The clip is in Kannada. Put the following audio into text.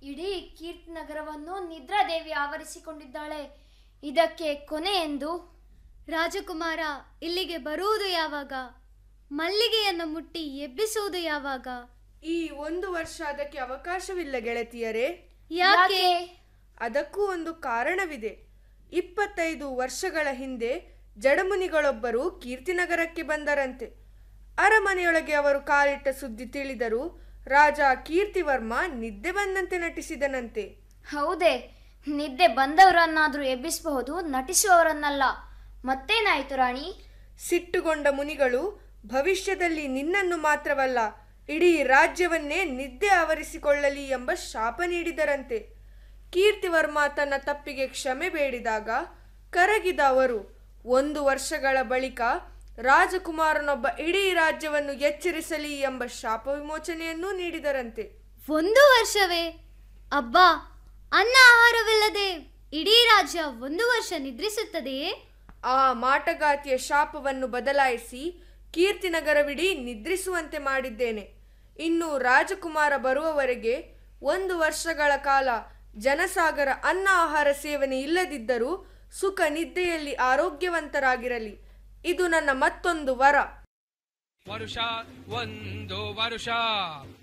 ಇಡೀ ಕೀರ್ತಿನಗರವನ್ನು ನಿದ್ರಾದೇವಿ ಆವರಿಸಿಕೊಂಡಿದ್ದಾಳೆ ಇದಕ್ಕೆ ಕೊನೆ ಎಂದು ರಾಜಕುಮಾರ ಇಲ್ಲಿಗೆ ಬರುವುದು ಯಾವಾಗ ಮಲ್ಲಿಗೆಯನ್ನು ಮುಟ್ಟಿ ಎಬ್ಬಿಸುವುದು ಯಾವಾಗ ಈ ಒಂದು ವರ್ಷ ಅದಕ್ಕೆ ಅವಕಾಶವಿಲ್ಲ ಗೆಳತಿಯರೇ ಯಾಕೆ ಅದಕ್ಕೂ ಒಂದು ಕಾರಣವಿದೆ ಇಪ್ಪತ್ತೈದು ವರ್ಷಗಳ ಹಿಂದೆ ಜಡಮುನಿಗಳೊಬ್ಬರು ಕೀರ್ತಿನಗರಕ್ಕೆ ಬಂದರಂತೆ ಅರಮನೆಯೊಳಗೆ ಅವರು ಕಾಲಿಟ್ಟ ಸುದ್ದಿ ತಿಳಿದರು ರಾಜ ಕೀರ್ತಿವರ್ಮ ನಿದ್ದೆ ಬಂದಂತೆ ನಟಿಸಿದನಂತೆ ಹೌದೇ ನಿದ್ದೆ ಬಂದವರನ್ನಾದ್ರೂ ಎಬ್ಬಿಸಬಹುದು ನಟಿಸುವವರನ್ನಲ್ಲ ಮತ್ತೇನಾಯ್ತು ರಾಣಿ ಸಿಟ್ಟುಗೊಂಡ ಮುನಿಗಳು ಭವಿಷ್ಯದಲ್ಲಿ ನಿನ್ನನ್ನು ಮಾತ್ರವಲ್ಲ ಇಡೀ ರಾಜ್ಯವನ್ನೇ ನಿದ್ದೆ ಆವರಿಸಿಕೊಳ್ಳಲಿ ಎಂಬ ಶಾಪ ನೀಡಿದರಂತೆ ಕೀರ್ತಿವರ್ಮ ತನ್ನ ತಪ್ಪಿಗೆ ಕ್ಷಮೆ ಬೇಡಿದಾಗ ಕರಗಿದ ಅವರು ಒಂದು ವರ್ಷಗಳ ಬಳಿಕ ರಾಜಕುಮಾರನೊಬ್ಬ ಇಡೀ ರಾಜ್ಯವನ್ನು ಎಚ್ಚರಿಸಲಿ ಎಂಬ ಶಾಪ ವಿಮೋಚನೆಯನ್ನೂ ನೀಡಿದರಂತೆ ಒಂದು ವರ್ಷವೇ ಅಬ್ಬಾ ಅನ್ನ ಆಹಾರವಿಲ್ಲದೆ ಇಡೀ ರಾಜ್ಯ ಒಂದು ವರ್ಷ ನಿದ್ರಿಸುತ್ತದೆಯೇ ಆ ಮಾಟಗಾತಿಯ ಶಾಪವನ್ನು ಬದಲಾಯಿಸಿ ಕೀರ್ತಿನಗರವಿಡೀ ನಿದ್ರಿಸುವಂತೆ ಮಾಡಿದ್ದೇನೆ ಇನ್ನು ರಾಜಕುಮಾರ ಬರುವವರೆಗೆ ಒಂದು ವರ್ಷಗಳ ಕಾಲ ಜನಸಾಗರ ಅನ್ನ ಆಹಾರ ಸೇವನೆ ಇಲ್ಲದಿದ್ದರೂ ಸುಖ ನಿದ್ದೆಯಲ್ಲಿ ಆರೋಗ್ಯವಂತರಾಗಿರಲಿ ಇದು ನನ್ನ ಮತ್ತೊಂದು ವರ ವರುಷ ಒಂದು ವರುಷ